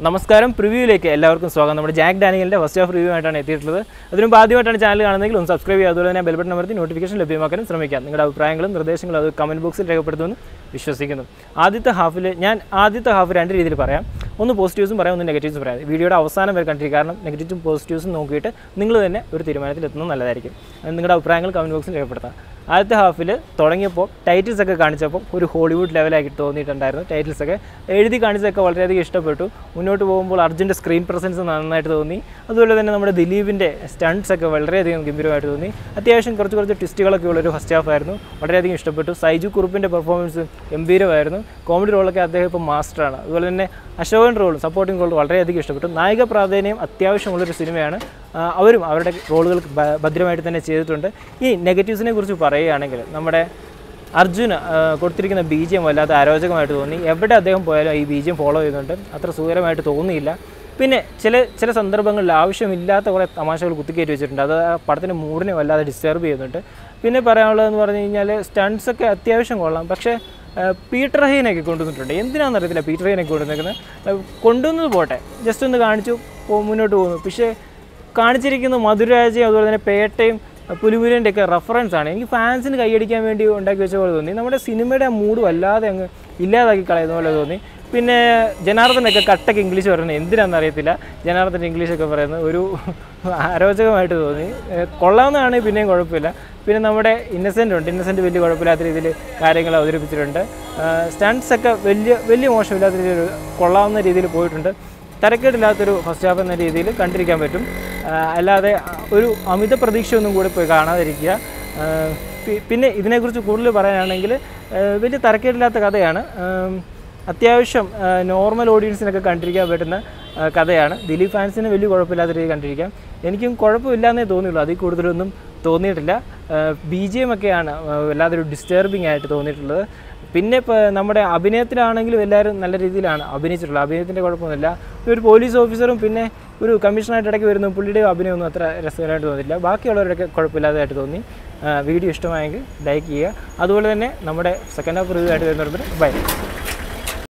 നമസ്കാരം പ്രിവ്യൂയിലേക്ക് എല്ലാവർക്കും സ്വാഗതം നമ്മുടെ ജാക്ക് ഡാനിയലിൻ്റെ ഫസ്റ്റ് ഹാഫ് റിവ്യൂ ആയിട്ടാണ് എത്തിയിട്ടുള്ളത് അതിനുമുമ്പ് ആദ്യമായിട്ടാണ് ചാനൽ കാണുന്നതെങ്കിൽ ഒന്ന് സബ്സ്ക്രൈബ് ചെയ്യുക അതുപോലെ തന്നെ ബെൽബട്ടൺ അമർത്തി നോട്ടിഫിക്കേഷൻ ലഭ്യമാക്കാനും ശ്രമിക്കാം നിങ്ങളുടെ അഭിപ്രായങ്ങളും നിർദ്ദേശങ്ങളും അത് കമൻറ്റ് ബോക്സിൽ രേഖപ്പെടുത്തുമെന്ന് വിശ്വസിക്കുന്നു ആദ്യത്തെ ഹാഫിൽ ഞാൻ ആദ്യത്തെ ഹാഫ് രണ്ട് രീതിയിൽ പറയാം ഒന്ന് പോസിറ്റീവ്സും പറയാം ഒന്ന് നെഗറ്റീവ്സും പറയാം വീഡിയോയുടെ അവസാനം വരെ കണ്ടിരിക്കും കാരണം നെഗറ്റീവും പോസിറ്റീവ്സും നോക്കിയിട്ട് നിങ്ങൾ തന്നെ ഒരു തീരുമാനത്തിൽ എത്തുന്നത് നല്ലതായിരിക്കും അത് നിങ്ങളുടെ അഭിപ്രായങ്ങൾ കമൻറ്റ് ബോക്സിൽ രേഖപ്പെടുത്താം ആദ്യത്തെ ഹാഫിൽ തുടങ്ങിയപ്പോൾ ടൈറ്റിൽസ് ഒക്കെ കാണിച്ചപ്പോൾ ഒരു ഹോളിവുഡ് ലെവലായിട്ട് തോന്നിയിട്ടുണ്ടായിരുന്നു ടൈറ്റിൽസ് ഒക്കെ എഴുതി കാണിച്ചതൊക്കെ വളരെയധികം ഇഷ്ടപ്പെട്ടു മുന്നോട്ട് പോകുമ്പോൾ അർജുൻ്റെ സ്ക്രീൻ പ്രസൻസ് നന്നായിട്ട് തോന്നി അതുപോലെ തന്നെ നമ്മുടെ ദിലീപിൻ്റെ സ്റ്റണ്ട്സ് ഒക്കെ വളരെയധികം ഗംഭീരമായിട്ട് തോന്നി അത്യാവശ്യം കുറച്ച് കുറച്ച് ട്വിസ്റ്റുകളൊക്കെ ഉള്ളൊരു ഫസ്റ്റ് ഹാഫ് ആയിരുന്നു വളരെയധികം ഇഷ്ടപ്പെട്ടു സൈജു കുറുപ്പിൻ്റെ പെർഫോമൻസ് ഗംഭീരമായിരുന്നു കോമഡി റോളൊക്കെ അദ്ദേഹം ഇപ്പോൾ മാസ്റ്ററാണ് അതുപോലെ തന്നെ അശോകൻ റോളും സപ്പോർട്ടിംഗ് റോളും വളരെയധികം ഇഷ്ടപ്പെട്ടു നായിക പ്രാധാന്യം അത്യാവശ്യമുള്ളൊരു സിനിമയാണ് ആ, അവരും അവരുടെ റോളുകൾ ഭ- ഭദ്രമായിട്ട് തന്നെ ചെയ്തിട്ടുണ്ട് ഈ നെഗറ്റീവ്സിനെ കുറിച്ച് പറയുകയാണെങ്കിൽ നമ്മുടെ അർജുന് ആ, കൊടുത്തിരിക്കുന്ന ബി ജി എം വല്ലാതെ അരോചകമായിട്ട് തോന്നി എവിടെ അദ്ദേഹം പോയാലും ഈ ബി ജി എം ഫോളോ ചെയ്യുന്നുണ്ട് അത്ര സുഖകരമായിട്ട് തോന്നിയില്ല പിന്നെ ചില ചില സന്ദർഭങ്ങളിൽ ആവശ്യമില്ലാത്ത കുറേ തമാശകൾ കുത്തിക്കയറ്റി വെച്ചിട്ടുണ്ട് അത് ആ പടത്തിൻ്റെ മൂഡിനെ വല്ലാതെ ഡിസ്റ്റർബ് ചെയ്യുന്നുണ്ട് പിന്നെ പറയാനുള്ളതെന്ന് പറഞ്ഞു കഴിഞ്ഞാൽ സ്റ്റൺസ് ഒക്കെ അത്യാവശ്യം കൊള്ളാം പക്ഷേ ആ, പീറ്റർ ഹെയിനൊക്കെ കൊണ്ടുവന്നിട്ടുണ്ട് എന്തിനാണെന്ന് അറിയത്തില്ല പീറ്റർ ഹെയിനൊക്കെ കൊണ്ടുവന്നിരിക്കുന്നത് ആ, കൊണ്ടുവന്നത് പോട്ടെ ജസ്റ്റ് ഒന്ന് കാണിച്ചു പോ- മുന്നോട്ട് പോകുന്നു പക്ഷേ കാണിച്ചിരിക്കുന്ന മധുരാജയും അതുപോലെ തന്നെ പേട്ടയും പുലിമുരൻ്റെ ഒക്കെ റെഫറൻസ് ആണ് എനിക്ക് ഫാൻസിന് കൈയടിക്കാൻ വേണ്ടി ഉണ്ടാക്കി വെച്ച പോലെ തോന്നി നമ്മുടെ സിനിമയുടെ മൂഡ് വല്ലാതെ അങ്ങ് ഇല്ലാതാക്കി കളയുന്ന പോലെ തോന്നി പിന്നെ ജനാർദ്ദനൊക്കെ കട്ടക്ക് ഇംഗ്ലീഷ് പറയുന്നത് എന്തിനാണെന്ന് അറിയത്തില്ല ജനാർദ്ദൻ ഇംഗ്ലീഷൊക്കെ പറയുന്നത് ഒരു അരോചകമായിട്ട് തോന്നി ഏഹ് കൊള്ളാവുന്നതാണ് പിന്നെയും കുഴപ്പമില്ല പിന്നെ നമ്മുടെ ഇന്നസെൻ്റ് ഉണ്ട് ഇന്നസെൻ്റ് വലിയ കുഴപ്പമില്ലാത്ത രീതിയിൽ കാര്യങ്ങൾ അവതരിപ്പിച്ചിട്ടുണ്ട് സ്റ്റൺസ് ഒക്കെ വലിയ വലിയ മോശമില്ലാത്ത രീതിയിൽ കൊള്ളാവുന്ന രീതിയിൽ പോയിട്ടുണ്ട് തരക്കേടില്ലാത്തൊരു ഫസ്റ്റ് ഹാഫ് എന്ന രീതിയിൽ കണ്ടിരിക്കാൻ പറ്റും ആ, അല്ലാതെ ഒരു അമിത പ്രതീക്ഷയൊന്നും കൂടി പോയി കാണാതിരിക്കുക ആ, പി- പിന്നെ ഇതിനെക്കുറിച്ച് കൂടുതൽ പറയാനാണെങ്കിൽ ആ, വലിയ തരക്കേടില്ലാത്ത കഥയാണ് ആം, അത്യാവശ്യം നോർമൽ ഓഡിയൻസിനൊക്കെ കണ്ടിരിക്കാൻ പറ്റുന്ന ആ, കഥയാണ് ദിലീപ് ഫാൻസിന് വലിയ കുഴപ്പമില്ലാത്ത രീതിയിൽ കണ്ടിരിക്കാം എനിക്കും കുഴപ്പമില്ലാന്നേ തോന്നിയുള്ളൂ അതിൽ കൂടുതലൊന്നും തോന്നിയിട്ടില്ല ബി ജി എം ഒക്കെയാണ് ആ, വല്ലാതൊരു ഡിസ്റ്റർബിംഗ് ആയിട്ട് തോന്നിയിട്ടുള്ളത് പിന്നെ ഇപ്പോൾ നമ്മുടെ അഭിനയത്തിലാണെങ്കിലും എല്ലാവരും നല്ല രീതിയിലാണ് അഭിനയിച്ചിട്ടുള്ളത് അഭിനയത്തിൻ്റെ കുഴപ്പമൊന്നുമില്ല ഒരു പോലീസ് ഓഫീസറും പിന്നെ ഒരു കമ്മീഷണറായിട്ട് ഇടയ്ക്ക് വരുന്ന പുള്ളിയുടെ അഭിനയമൊന്നും അത്ര രസകരമായിട്ട് തോന്നിയില്ല ബാക്കിയുള്ളവരൊക്കെ കുഴപ്പമില്ലാതായിട്ട് തോന്നി ആ, വീഡിയോ ഇഷ്ടമായെങ്കിൽ ലൈക്ക് ചെയ്യുക അതുപോലെ തന്നെ നമ്മുടെ സെക്കൻഡ് ഹാഫ് റിവ്യൂ ആയിട്ട് വരുന്നവർക്ക് ബൈ